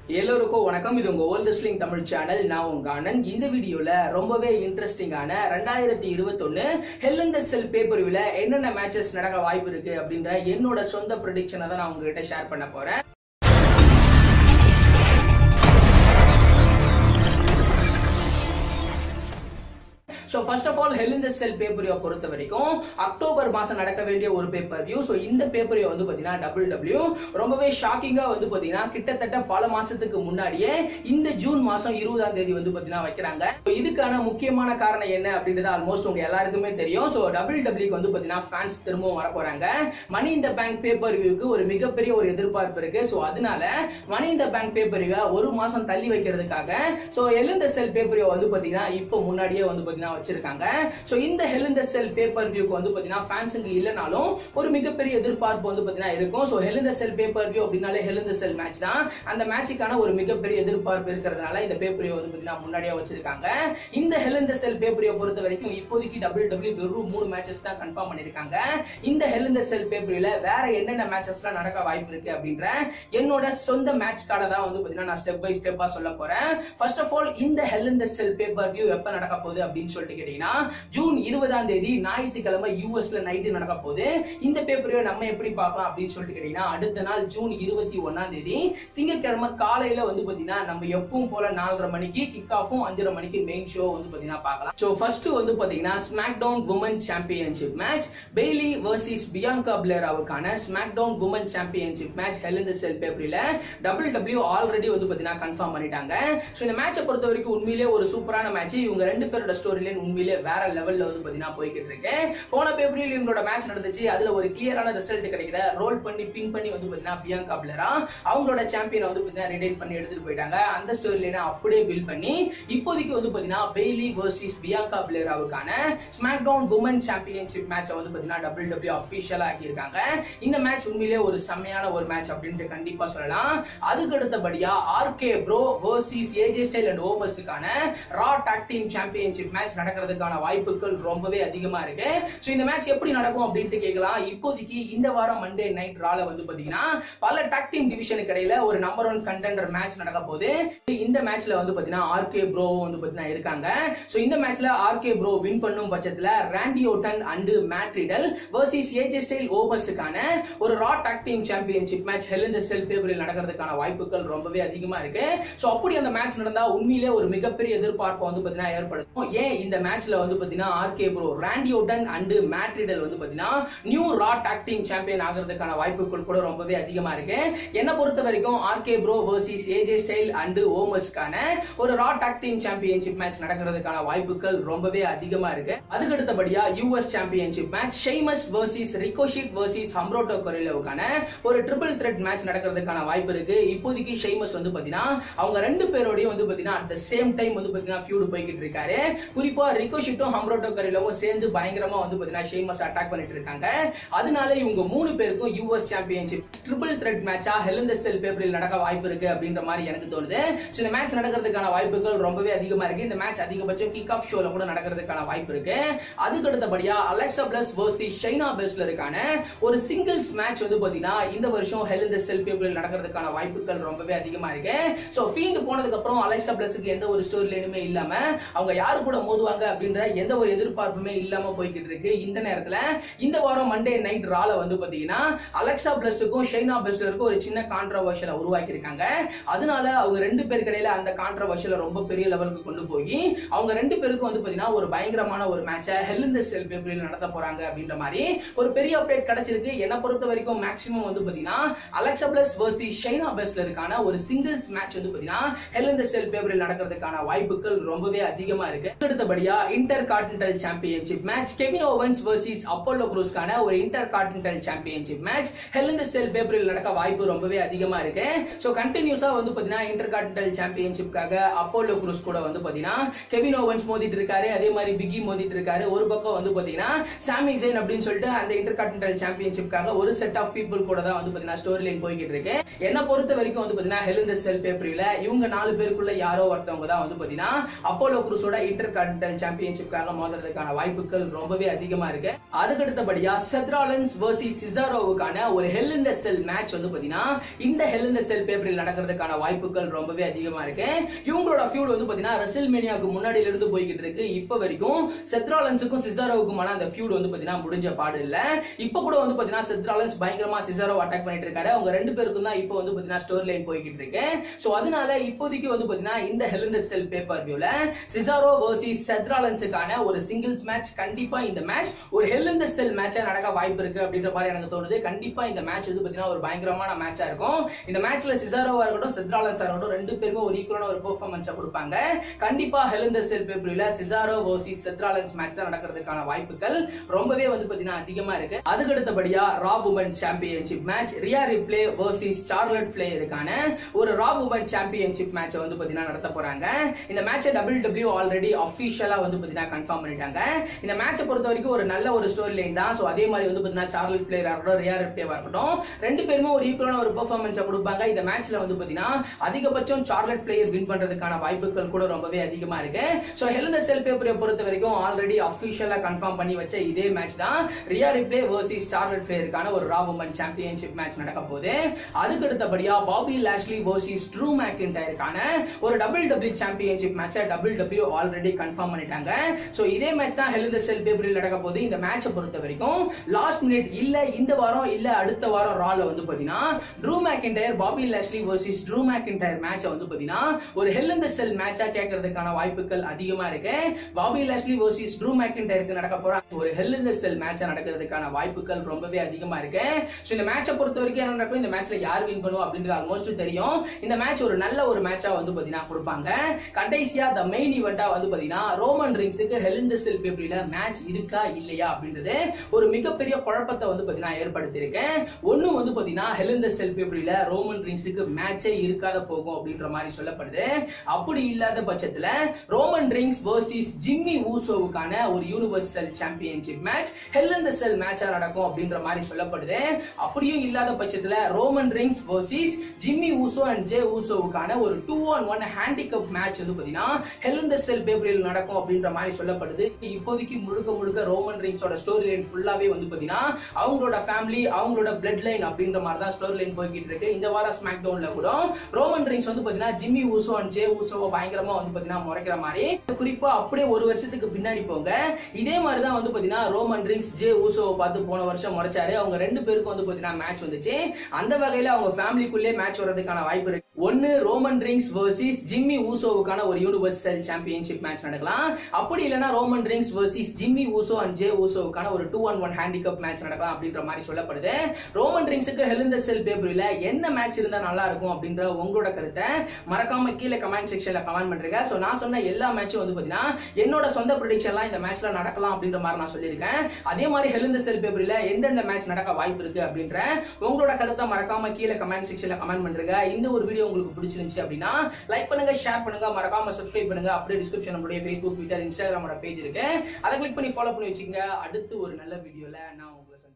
எல்லோருக்கும் வணக்கம் இது உங்க ஓல்ட் ரெஸ்லிங் தமிழ் சேனல் நான் உங்க ஆனந்த் இந்த வீடியோல ரொம்பவே இன்ட்ரெஸ்டிங்கான ரெண்டாயிரத்தி இருபத்தொன்னு ஹெல் இந்த செல் பேப்பர்வில என்னென்ன மேட்சஸ் நடக்க வாய்ப்பு இருக்கு அப்படின்ற என்னோட சொந்த ப்ரொடிக்ஷனை தான் நான் உங்ககிட்ட ஷேர் பண்ண போறேன் so first of all hell இந்த செல் பேப்பரியை பொறுத்த வரைக்கும் அக்டோபர் மாசம் நடக்க வேண்டிய ஒரு பேப்பர் வியூ ஸோ இந்த பேப்பரியை வந்து பார்த்தீங்கன்னா டபுள் டபிள்யூ ரொம்பவே ஷாக்கிங்காக வந்து பார்த்தீங்கன்னா கிட்டத்தட்ட பல மாசத்துக்கு முன்னாடியே இந்த ஜூன் மாசம் இருபதாம் தேதி வந்து பார்த்தீங்கன்னா வைக்கிறாங்க So, இதுக்கான முக்கியமான காரணம் என்ன அப்படின்றது ஆல்மோஸ்ட் உங்க எல்லாருக்குமே தெரியும் ஸோ டபுள் டபிள்யூக்கு வந்து பார்த்தீங்கன்னா ஃபேன்ஸ் திரும்பவும் வர போறாங்க மணி இந்த பேங்க் பேப்பர் வியூக்கு ஒரு மிகப்பெரிய ஒரு எதிர்பார்ப்பு இருக்கு ஸோ அதனால மணி இந்த பேங்க் பேப்பர் வியூவை ஒரு மாசம் தள்ளி வைக்கிறதுக்காக ஸோ எழுந்த செல் பேப்பர் வியூ வந்து பார்த்தீங்கன்னா இப்போ முன்னாடியே வந்து பார்த்தீங்கன்னா வச்சிருக்காங்க ஸோ இந்த ஹெலிந்த செல் பேப்பர் வியூக்கு வந்து பார்த்தீங்கன்னா ஃபேன்ஸுங்க இல்லைனாலும் ஒரு மிகப்பெரிய எதிர்பார்ப்பு வந்து பார்த்தீங்கன்னா இருக்கும் so hell in the cell pay per view அப்படின்னாலே ஹெலிந்த செல் மேட்ச் தான் அந்த மேட்சுக்கான ஒரு மிகப்பெரிய எதிர்பார்ப்பு இருக்கிறதுனால இந்த பேப்பர் வியூ வந்து பார்த்தீங்கன்னா முன்னாடியே வச்சிருக்காங்க இந்த ஹெலிந்த செல் பேப்பர் வியூ பொறுத்த வரைக்கும் இப்போதைக்கு டபிள்யூ டபிள்யூ வெறும் மூணு மேட்சஸ் தான் கன்ஃபார்ம் பண்ணிருக்காங்க இந்த ஹெலிந்த செல் பேப்பர் வியூல வேற என்னென்ன மேட்சஸ்லாம் நடக்க வாய்ப்பு இருக்கு அப்படின்ற என்னோட சொந்த மேட்ச் கார்டை தான் வந்து பார்த்தீங்கன்னா நான் ஸ்டெப் பை ஸ்டெப்பா சொல்ல போறேன் ஃபர்ஸ்ட் ஆஃப் ஆல் இந்த ஹெலிந்த செல் பேப்பர் வியூ எப்ப நடக்க போகுது அப்படின்னு சொல்லிட்டு கேட்டீங்கன்னா ஜூன் இருபதாம் தேதி ஞாயிற்றுக்கிழமை யூஎஸ்ல நைட்டு நடக்க போகுது இந்த பேப்பரையோ நம்ம எப்படி பார்க்கலாம் அப்படின்னு சொல்லிட்டு கேட்டீங்கன்னா அடுத்த நாள் ஜூன் இருபத்தி ஒன்னாம் தேதி திங்கட்கிழமை காலையில வந்து பாத்தீங்கன்னா நம்ம எப்பவும் போல நாலரை மணிக்கு கிக் ஆஃபும் அஞ்சரை மணிக்கு மெயின் ஷோ வந்து பாத்தீங்கன்னா பார்க்கலாம் ஸோ ஃபர்ஸ்ட் வந்து பாத்தீங்கன்னா SmackDown woman championship match Bayley versus Bianca பிளேராவுக்கான SmackDown woman championship match hell இந்த செல் பேப்பரில் டபிள்யூ டபிள்யூ ஆல்ரெடி வந்து பாத்தீங்கன்னா கன்ஃபார்ம் பண்ணிட்டாங்க ஸோ இந்த மேட்சை பொறுத்த வரைக்கும் உண்மையிலே ஒரு சூப்பரான மேட்ச் இவங்க ரெண்டு பேரோட ஸ்டோரி லைன் உண்மையிலே வேற லெவல்ல வந்து பாத்தீங்கன்னா போய்கிட்டு இருக்கு போன பேப்பரில் இவங்களோட மேட்ச் நடந்துச்சு அதுல ஒரு கிளியரான ரிசல்ட் கிடைக்கிற ரோல் பண்ணி பின் பண்ணி வந்து பாத்தீங்கன்னா பியாங்கா பிளரா அவங்களோட சாம்பியனை வந்து பாத்தீங்கன்னா ரிடைன் பண்ணி எடுத்துட்டு போயிட்டாங்க அந்த ஸ்டோரி லைனை அப்படியே பில் பண்ணி இப்போதைக்கு வந்து பாத்தீங்கன்னா பெய்லி வர்சஸ் பியாங்கா பிளேராவுக்கான ஸ்மாக் டவுன் உமன் சாம்பியன்ஷிப் மேட்சை வந்து பாத்தீங்கன்னா டபிள்யூ டபிள்யூ அபிஷியலா ஆக்கியிருக்காங்க இந்த மேட்ச் உண்மையிலே ஒரு செம்மையான ஒரு மேட்ச் அப்படின்ட்டு கண்டிப்பா சொல்லலாம் அதுக்கு அடுத்தபடியா RK bro versus AJ Style and ஓவர்ஸுக்கான Raw tag team championship match நடக்கிறதுக்கான வாய்ப்புகள் ரொம்பவே அதிகமா இருக்கு ஸோ இந்த மேட்ச் எப்படி நடக்கும் அப்படின்ட்டு கேட்கலாம் இப்போதைக்கு இந்த வாரம் மண்டே நைட் ரால வந்து பாத்தீங்கன்னா பல டாக் டீம் டிவிஷனுக்கு இடையில ஒரு நம்பர் ஒன் கண்டெண்டர் மேட்ச் நடக்க போகுது இந்த மேட்ச்ல வந்து பாத்தீங்கன்னா ஆர்கே ப்ரோ வந்து பாத்தீங்கன்னா இருக்காங்க ஸோ இந்த மேட்ச்ல ஆர்கே ப்ரோ வின் பண்ணும் பட்சத்துல Randy Orton and Matt Riddle versus AJ Style ஓவர்ஸுக்கான ஒரு Raw tag team championship match hell இந்த செல் பேப்பரில் நடக்கிறதுக்கான வாய்ப்புகள் ரொம்பவே அதிகமா இருக்கு ஸோ அப்படி அந்த மேட்ச் நடந்தா உண்மையிலே ஒரு மிகப்பெரிய எதிர்பார்ப்பு வந்து பாத்தீங்கன்னா ஏற்படுத்தும் ஏன் இந்த மேட்ச்ல வந்து பாத்தீங்கன்னா RK bro Randy Orton and Matt Riddle வந்து பாத்தீங்கன்னா new Raw tag team champion ஆகிறதுக்கான வாய்ப்புகள் கூட ரொம்பவே அதிகமா இருக்கு என்ன பொறுத்த வரைக்கும் RK bro versus AJ Style and ஓமர்ஸ்க்கான ஒரு Raw tag team championship match நடக்கிறதுக்கான வாய்ப்புகள் ரொம்பவே அதிகமா இருக்கு அதுக்கு அடுத்தபடியா US championship match Sheamus versus Ricochet versus Humberto கொரிலோவுக்கான ஒரு ட்ரிபிள் த்ரெட் மேட்ச் நடக்கிறதுக்கான வாய்ப்பு இருக்கு இப்போதைக்கு ஷெய்மஸ் வந்து பாத்தீங்கன்னா அவங்க ரெண்டு பேரோடய வந்து பாத்தீங்கன்னா அட் த சேம் டைம் வந்து பாத்தீங்கன்னா ஃபியூடு போய்கிட்டு இருக்காரு குறிப்பா ரிகோஷிட்டும் ஹம்ரோட்டோ கரிலவும் சேர்ந்து பயங்கரமா வந்து பாத்தீங்கன்னா ஷெய்மஸ் அட்டாக் பண்ணிட்டு இருக்காங்க அதனால இவங்க மூணு பேருக்கும் யூஎஸ் சாம்பியன்ஷிப் ட்ரிபிள் த்ரெட் மேட்சா ஹெல் இந்த செல் பேப்பரில் நடக்க வாய்ப்பு இருக்கு அப்படின்ற மாதிரி எனக்கு தோணுது ஸோ இந்த மேட்ச் நடக்கிறதுக்கான வாய்ப்புகள் ரொம்பவே அதிகமா இருக்கு இந்த மேட்ச் அதிகபட்சம் கிக் ஆஃப் ஷோல கூட நடக்கிறதுக்கான வாய்ப்பு இருக்கு அதுக்கு அடுத்தபடியா Alexa Bliss versus Shayna Baszler இருக்கான ஒரு சிங்கிள்ஸ் மேட்ச் வந்து பாத்தீங்கன்னா இந்த வருஷம் ஹெல் இந்த செல் பேப்பரில் நடக்கிறதுக்கான வாய்ப்புகள் ரொம்பவே அதிகமா இருக்கு ஸோ ஃபீல்டு போனதுக்கு அப்புறம் அலெக்சா பிளஸுக்கு எந்த ஒரு ஸ்டோரி லைனுமே இல்லாம அவங்க யாரு கூட மோதுவாங்க அப்படின்ற எந்த ஒரு எதிர்பார்ப்புமே இல்லாம போய்கிட்டு இருக்கு இந்த நேரத்துல இந்த வாரம் மண்டே நைட் ரால வந்து பாத்தீங்கன்னா அலெக்சா பிளஸுக்கும் ஷைனா பெஸ்லருக்கும் ஒரு சின்ன கான்ட்ரவர்ஷியலை உருவாக்கி இருக்காங்க அதனால அவங்க ரெண்டு பேருக்கு இடையில அந்த கான்ட்ரவர்ஷியலை ரொம்ப பெரிய லெவலுக்கு கொண்டு போய் அவங்க ரெண்டு பேருக்கும் வந்து பாத்தீங்கன்னா ஒரு பயங்கரமான ஒரு மேட்சை ஹெல் இந்த செல் பேப்பரில் நடத்த போறாங்க அப்படின்ற மாதிரி ஒரு பெரிய அப்டேட் கிடைச்சிருக்கு என்ன பொறுத்த வரைக்கும் மேக்ஸிமம் வந்து பாத்தீங்கன்னா Alexa Bliss versus Shayna Baszler இருக்கான ஒரு சிங்கிள்ஸ் மேட்ச் வந்து பாத்தீங்கன்னா ஹெல் இந்த செல் பேப்பரில் நடக்கிறதுக்கான வாய்ப்புகள் ரொம்பவே அதிகமா இருக்கு அடுத்தபடியா Intercontinental championship match Kevin Owens versus Apollo குரூஸ்க்கான ஒரு Intercontinental championship match hell இந்த செல் பேப்பரில் நடக்க வாய்ப்பு ரொம்பவே அதிகமா இருக்கு ஸோ கண்டினியூஸா வந்து பாத்தீங்கன்னா இன்டர் கான்டினென்டல் சாம்பியன்ஷிப்காக அப்போலோ குரூஸ் கூட வந்து பாத்தீங்கன்னா கெவின் ஓவன்ஸ் மோதிட்டு இருக்காரு அதே மாதிரி பிகி மோதிட்டு இருக்காரு ஒரு பக்கம் வந்து பாத்தீங்கன்னா சாமி ஜெயின் அப்படின்னு சொல்லிட்டு அந்த இன்டர் கான்டினென்டல் சாம்பியன்ஷிப்காக ஒரு செட் ஆஃப் பீப்புள் கூட தான் வந்து பாத்தீங்கன்னா ஸ்டோரி லைன் போய்கிட்டு இருக்கு என்ன பொறுத்த வரைக்கும் வந்து பாத்தீங்கன்னா ஹெல் இந்த செல் பேப்பரில் இவங்க நாலு பேருக்குள்ள யாரோ ஒருத்தவங்க தான் வந்து பாத்தீங்கன்னா அப்போலோ குரூஸோட இன்டர் கான்டினென்டல் சாம்பியன்ஷிப் சாம்பியன்ஷிப்காக மோதுறதுக்கான வாய்ப்புகள் ரொம்பவே அதிகமா இருக்கு அதுக்கு அடுத்தபடியா செத்ராலன்ஸ் வர்சஸ் சிசாரோவுக்கான ஒரு ஹெல் இன் த செல் மேட்ச் வந்து பாத்தீங்கன்னா இந்த ஹெல் இன் த செல் பேப்பரில் நடக்கிறதுக்கான வாய்ப்புகள் ரொம்பவே அதிகமா இருக்கு இவங்களோட ஃபியூட் வந்து பாத்தீங்கன்னா ரெசில் மேனியாக்கு முன்னாடியில இருந்து போய்கிட்டு இருக்கு இப்ப வரைக்கும் செத்ராலன்ஸுக்கும் சிசாரோவுக்குமான அந்த ஃபியூட் வந்து பாத்தீங்கன்னா முடிஞ்ச பாடு இல்ல இப்ப கூட வந்து பாத்தீங்கன்னா செத்ராலன்ஸ் பயங்கரமா சிசாரோ அட்டாக் பண்ணிட்டு இருக்காரு அவங்க ரெண்டு பேருக்கும் தான் இப்போ வந்து பாத்தீங்கன்னா ஸ்டோரி லைன் போய்கிட்டு இருக்கு சோ அதனால இப்போதைக்கு வந்து பாத்தீங்கன்னா இந்த hell in the cell pay per வியூல சிசாரோ வர்சஸ் செத்ராலன்ஸுக்கான ஒரு சிங்கிள்ஸ் மேட்ச் கண்டிப்பா இந்த மேட்ச் ஒரு ஹெல் இன் த செல் மேட்சா நடக்க வாய்ப்பு இருக்கு அப்படின்ற மாதிரி எனக்கு தோணுது கண்டிப்பா இந்த மேட்ச் வந்து பாத்தீங்கன்னா ஒரு பயங்கரமான மேட்சா இருக்கும் இந்த மேட்ச்ல சிசாரோவா இருக்கட்டும் செத்ராலன்ஸா இருக்கட்டும் ரெண்டு பேருமே ஒரு ஈக்குவலான ஒரு பெர்ஃபார்மன்ஸா கொடுப்பாங்க கண்டிப்பா ஹெல் இன் த செல் பேப்பர்ல சிசாரோ வர்சஸ் செத்ராலன்ஸ் மேட்ச் தான் நடக்கிறதுக்கான வாய்ப்புகள் ரொம்பவே வந்து பாத்தீங்கன்னா அதிகமா இருக்கு அதுக்கு அடுத்தபடியா Raw woman championship match Rhea Ripley versus Charlotte பிளேயருக்கான ஒரு ரா உமன் சாம்பியன்ஷிப் மேட்ச் வந்து பாத்தீங்கன்னா நடத்த போறாங்க இந்த மேட்சை டபிள்யூ டபிள்யூ ஆல்ரெடி அபிஷியலா வந்து பாத்தீங்கன்னா கன்ஃபார்ம் பண்ணிட்டாங்க இந்த மேட்சை பொறுத்த வரைக்கும் ஒரு நல்ல ஒரு ஸ்டோரி லைன் தான் சோ அதே மாதிரி வந்து பாத்தீங்கன்னா சார்லட் பிளேயரா இருக்கட்டும் ரியா ரிப்ளேவா இருக்கட்டும் ரெண்டு பேருமே ஒரு ஈக்குவலான ஒரு பெர்ஃபார்மன்ஸை கொடுப்பாங்க இந்த மேட்ச்ல வந்து பாத்தீங்கன்னா அதிகபட்சம் சார்லட் பிளேயர் வின் பண்றதுக்கான வாய்ப்புகள் கூட ரொம்பவே அதிகமா இருக்கு சோ ஹெலன் செல் பேப்பரை பொறுத்த வரைக்கும் ஆல்ரெடி அபிஷியலா கன்ஃபார்ம் பண்ணி வச்ச இதே மேட்ச் தான் ரியா ரிப்ளே வர்சஸ் சார்லட் பிளேயருக்கான ஒரு ரா உமன் சாம்பியன்ஷிப் மேட்ச் நடக்க போகுது அதுக்கு அடுத்தபடியா பாபி லாஷ்லி வர்சஸ் ட்ரூ மேக்கின்டயருக்கான ஒரு டபுள் டபிள்யூ சாம்பியன்ஷிப் மேட்சை டபுள் டபிள்யூ ஆல்ரெடி கன்ஃபார்ம் பண்ணிட்டாங்க சோ இதே மேட்ச் தான் ஹெல் செல் பேப்பரில் நடக்க போகுது இந்த மேட்சை பொறுத்த வரைக்கும் லாஸ்ட் மினிட் இல்ல இந்த வாரம் இல்ல அடுத்த வாரம் ரால வந்து பாத்தீங்கன்னா Drew McIntyre Bobby Lashley versus Drew McIntyre மேட்சை வந்து பாத்தீங்கன்னா ஒரு ஹெல் இந்த செல் மேட்சா கேட்கறதுக்கான வாய்ப்புகள் அதிகமா இருக்கு பாபி லாஷ்லி வர்சஸ் ட்ரூ மேக்கின்டயருக்கு நடக்க போற ஒரு ஹெல் இந்த செல் மேட்சா நடக்கிறதுக்கான வாய்ப்புகள் ரொம்பவே அதிகமா இருக்கு சோ இந்த மேட்சை பொறுத்த வரைக்கும் என்ன நடக்கும் இந்த மேட்ச்ல யார் வின் பண்ணுவோம் அப்படின்றது ஆல்மோஸ்ட் தெரியும் இந்த மேட்ச் ஒரு நல்ல ஒரு மேட்சா வந்து பாத்தீங்கன்னா கொடுப்பாங்க கடைசியா த மெயின் ஈவெண்டா வந்து பாத்தீங்கன்னா ரோமன் ரிங்ஸுக்கு ஹெல் இந்த செல் பேப்பரில மேட்ச் இருக்கா இல்லையா அப்படின்றது ஒரு மிகப்பெரிய குழப்பத்தை வந்து பாத்தீங்கன்னா ஏற்படுத்தியிருக்கேன் ஒண்ணு வந்து பாத்தீங்கன்னா ஹெல் இந்த செல் பேப்பரில ரோமன் ரிங்ஸுக்கு மேட்சே இருக்காத போகும் அப்படின்ற மாதிரி சொல்லப்படுது அப்படி இல்லாத பட்சத்துல ரோமன் ரிங்ஸ் வர்சஸ் ஜிம்மி ஊசோவுக்கான ஒரு யூனிவர்சல் சாம்பியன்ஷிப் மேட்ச் ஹெல் இந்த செல் மேட்சா நடக்கும் அப்படின்ற மாதிரி சொல்லப்படுது அப்படியும் இல்லாத பட்சத்துல Roman Reigns versus Jimmy Uso and Jey ஊசோவுக்கான ஒரு two on one handicap match வந்து பாத்தீங்கன்னா ஹெல் இந்த செல் பேப்பரில் நடக்கும் அப்படின்ற மாதிரி சொல்லப்படுது இப்போதைக்கு முழுக்க முழுக்க ரோமன் ரிங்ஸோட ஸ்டோரி லைன் ஃபுல்லாவே வந்து பாத்தீங்கன்னா அவங்களோட ஃபேமிலி அவங்களோட பிளட் லைன் அப்படின்ற மாதிரி தான் ஸ்டோரி லைன் போய்கிட்டு இருக்கு இந்த வாரம் ஸ்மாக் டவுன்ல கூட ரோமன் ரிங்ஸ் வந்து பாத்தீங்கன்னா ஜிம்மி ஊசோ அண்ட் ஜே ஊசோவை பயங்கரமா வந்து பாத்தீங்கன்னா முறைக்கிற மாதிரி குறிப்பா அப்படியே ஒரு வருஷத்துக்கு பின்னாடி போங்க இதே மாதிரி தான் வந்து பாத்தீங்கன்னா ரோமன் ரிங்ஸ் ஜே ஊசோவை பார்த்து போன வருஷம் முறைச்சாரு அவங்க ரெண்டு பேருக்கும் வந்து பாத்தீங்கன்னா மேட்ச் வந்துச்சு அந்த வகையில அவங்க ஃபேமிலிக்குள்ளே மேட்ச் வர்றதுக்கான வாய்ப்பு இருக்கு ஒன்னு ரோமன் ரிங்ஸ் வர்சஸ் ஜிம்மி ஊசோவுக்கான ஒரு யூனிவர்சல் சாம்பியன்ஷிப் மேட்ச் நடக்கலாம் அப்படி இல்லைன்னா Roman Reigns versus Jimmy Uso and Jey ஊசோவுக்கான ஒரு two on one handicap match நடக்கலாம் அப்படின்ற மாதிரி சொல்லப்படுது ரோமன் ரிங்ஸுக்கு ஹெலிந்த செல் பேப்பரில் என்ன மேட்ச் இருந்தா நல்லா இருக்கும் அப்படின்ற உங்களோட கருத்தை மறக்காம கீழே கமெண்ட் செக்ஷன்ல கமெண்ட் பண்றீங்க சோ நான் சொன்ன எல்லா மேட்சும் வந்து பாத்தீங்கன்னா என்னோட சொந்த ப்ரொடிக்ஷன்லாம் இந்த மேட்ச்ல நடக்கலாம் அப்படின்ற மாதிரி நான் சொல்லியிருக்கேன் அதே மாதிரி ஹெலிந்த செல் பேப்பரில் எந்தெந்த மேட்ச் நடக்க வாய்ப்பு இருக்கு அப்படின்ற உங்களோட கருத்தை மறக்காம கீழே கமெண்ட் செக்ஷன்ல கமெண்ட் பண்றீங்க இந்த ஒரு வீடியோ உங்களுக்கு பிடிச்சிருந்துச்சு அப்படின்னா லைக் பண்ணுங்க ஷேர் பண்ணுங்க மறக்காம சப்ஸ்கிரைப் பண்ணுங்க அப்படியே டிஸ்கிரிப்ஷன் நம்மளுடைய ஃபேஸ்புக் ட்விட்டர் இன்ஸ்டாகிராமோட பேஜ் இருக்கு அதை கிளிக் பண்ணி ஃபாலோ பண்ணி வச்சுக்கோங்க அடுத்து ஒரு நல்ல வீடியோல நான் உங்களை சந்திக்கிறேன்